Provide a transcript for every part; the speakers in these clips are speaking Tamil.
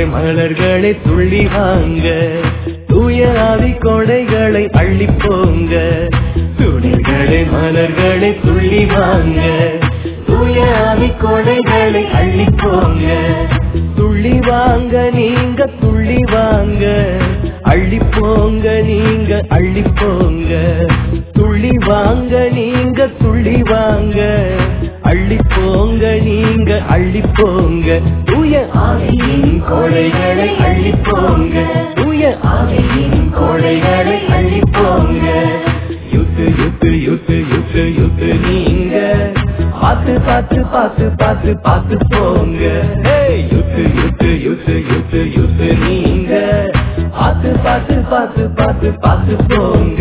மலர்களை துள்ளி வாங்க தூய ஆவி கொடைகளை அள்ளி போங்க துளிகளை மலர்களை துள்ளி வாங்க தூய ஆவி கொடைகளை அள்ளி போங்க துள்ளி வாங்க நீங்க துள்ளி வாங்க அள்ளி போங்க நீங்க அள்ளி போங்க துள்ளி வாங்க நீங்க துள்ளி வாங்க அள்ளி போங்க நீங்க அள்ளி போங்க தூய ஆவியின் கோடைகளை அள்ளி போங்க தூய ஆவியின் கோடைகளை அள்ளி போங்க யுத்து யுத்து யுத்து யுத்து யுத்து நீங்க பார்த்து பார்த்து பார்த்து பார்த்து பார்த்து போங்க ஏய், யுத்து யுத்து யுத்து யுத்து யுத்து நீங்க பார்த்து பார்த்து பார்த்து பார்த்து பார்த்து போங்க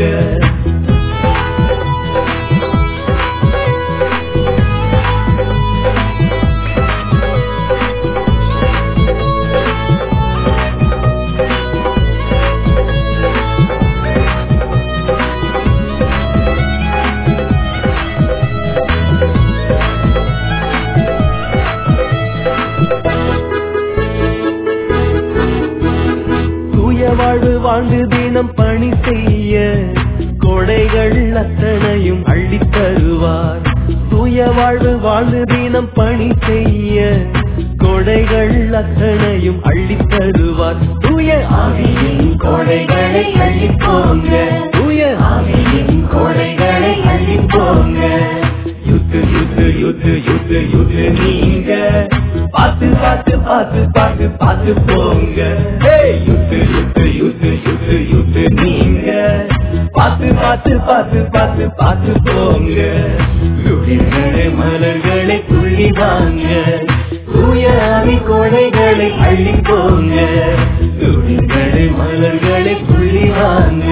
தூய வாழ்வு வாழ்ந்து தினம் பணி செய்ய கொடைகள் அத்தனையும் அள்ளித் தருவார் தூய வாழ்வு வாழ்ந்து தினம் பணி செய்ய கொடைகள் அத்தனையும் அள்ளித் தருவார் தூய ஆவியின் கொடைகளை அள்ளி போங்க தூய ஆவியின் கொடைகளை அள்ளி போங்க யுத்து யுத்து யுத்து யுத்து யுத்து நீங்க பார்த்து பார்த்து பார்த்து பார்த்து பார்த்து போங்க ஏய், யுத்து யுத்து யுத்து யுத்து யுத்து நீங்க பார்த்து பார்த்து பார்த்து பார்த்து பார்த்து போங்க துளிர்களே மலர்களை துள்ளி வாங்க தூய ஆவி கோடைகளை அள்ளி போங்க துளிர்களே மலர்களை துள்ளி வாங்க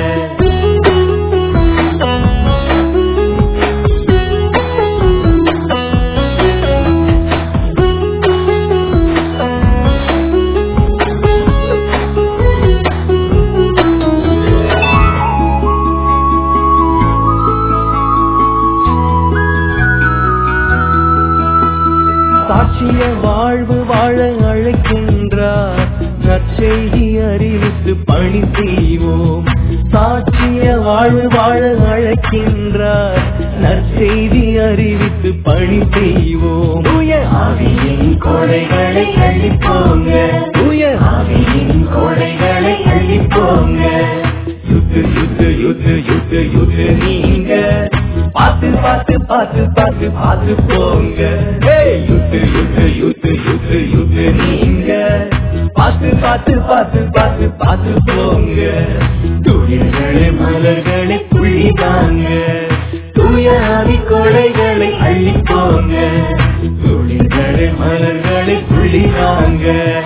சாட்சிய வாழ்வு வாழ அழைக்கின்றார் நற்செய்தி அறிவித்து பணி செய்வோம் சாட்சிய வாழ்வு வாழ அழைக்கின்றார் நற்செய்தி அறிவித்து பணி செய்வோம் தூய ஆவியின் கொடைகளை அள்ளி போங்க தூய ஆவியின் கொடைகளை அள்ளி போங்க யுத்து யுத்து யுத்து யுத்து யுத்து நீங்க பார்த்து பார்த்து பார்த்து பார்த்து பார்த்து போங்க ஏய், யுத்து யுத்து யுத்து யுத்து யுத்து நீங்க பார்த்து பார்த்து பார்த்து பார்த்து பார்த்து போங்க துளிர்களே மலர்களை புள்ளி வாங்க தூய ஆவி கொடைகளை அள்ளி போங்க துளிர்களே மலர்களை புள்ளி வாங்க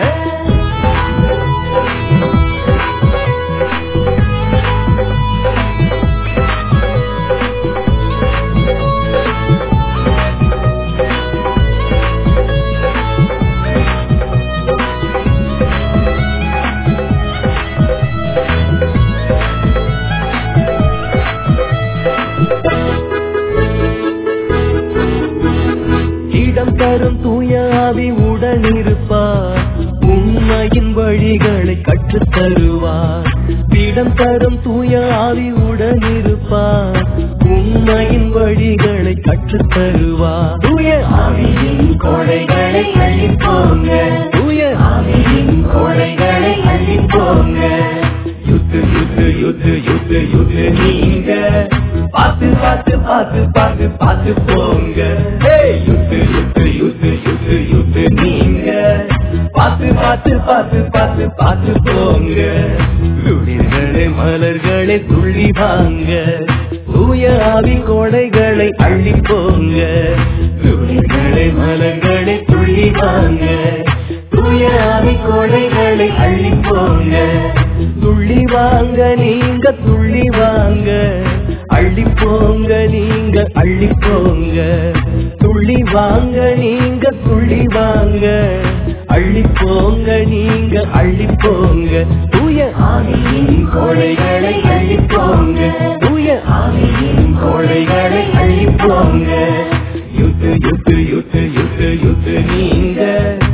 இடம் தரும் தூய ஆவி உடன் இருப்பார் உண்மையின் வழிகளை கற்றுத் தருவார் இடம் தரும் தூய ஆவி உடன் இருப்பார் உண்மையின் வழிகளை கற்றுத் தருவார் தூய ஆவியின் கொடைகளை அள்ளி போங்க தூய ஆவியின் கொடைகளை அள்ளி போங்க யுத்து யுத்து யுத்து யுத்து யுத்து நீங்க பார்த்து பார்த்து பார்த்து பார்த்து பார்த்து போங்க ஏய், யுத்து யுத்து யுத்து யுத்து யுத்து நீங்க பார்த்து பார்த்து பார்த்து பார்த்து பார்த்து போங்க துளிர்களே மலர்களை துள்ளி வாங்க தூய ஆவி கோடைகளை அள்ளி போங்க துளிர்களே மலர்களை துள்ளி வாங்க தூய ஆவி கோடைகளை அள்ளி போங்க துள்ளி வாங்க நீங்க துள்ளி வாங்க அள்ளி போங்க நீங்க அள்ளி போங்க துள்ளி வாங்க நீங்க துள்ளி வாங்க அள்ளி போங்க நீங்க அள்ளி போங்க தூய ஆவியின் கோடைகளை அள்ளி போங்க தூய ஆவியின் கோடைகளை அள்ளி போங்க யுத்து யுத்து யுத்து யுத்து யுத்து நீங்க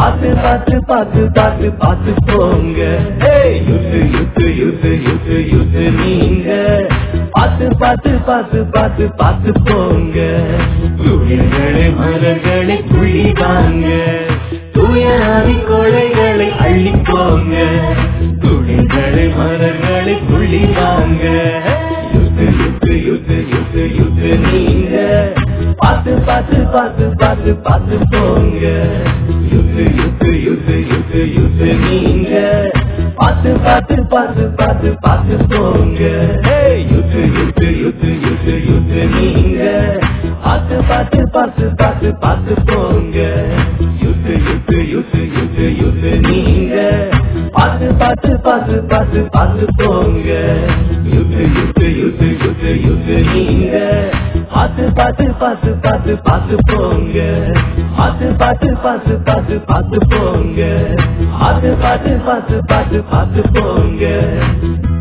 பார்த்து பார்த்து பார்த்து பார்த்து பார்த்து போங்க ஏய், யுத்து யுத்து யுத்து யுத்து யுத்து நீங்க பார்த்து பார்த்து பார்த்து பார்த்து பார்த்து போங்க துயர்களை மலர்களை புள்ளி வாங்க தூயாரி கொலைகளை அள்ளி போங்க துளிகளை மலர்களை புள்ளி வாங்க யுத்து யுத்து யுத்து யுத்து யுத்து நீங்க பார்த்து பார்த்து பார்த்து பார்த்து பார்த்து போங்க யுத்து யுத்து யுத்து யுத்து யுத்து நீங்க பார்த்து பார்த்து பார்த்து பார்த்து பார்த்து போங்க ஏய், யுத்து யுத்து யுத்து யுத்து யுத்து நீங்க பார்த்து பார்த்து பார்த்து பார்த்து பார்த்து போங்க யுத்து யுத்து யுத்து யுத்து யுத்து நீங்க பார்த்து பார்த்து பார்த்து பார்த்து பார்த்து போங்க யுத்து யுத்து யுத்து யுத்து யுத்து நீங்க பார்த்து பார்த்து பார்த்து பார்த்து பார்த்து போங்க பார்த்து பார்த்து பார்த்து பார்த்து பார்த்து போங்க பார்த்து பார்த்து பார்த்து பார்த்து பார்த்து போங்க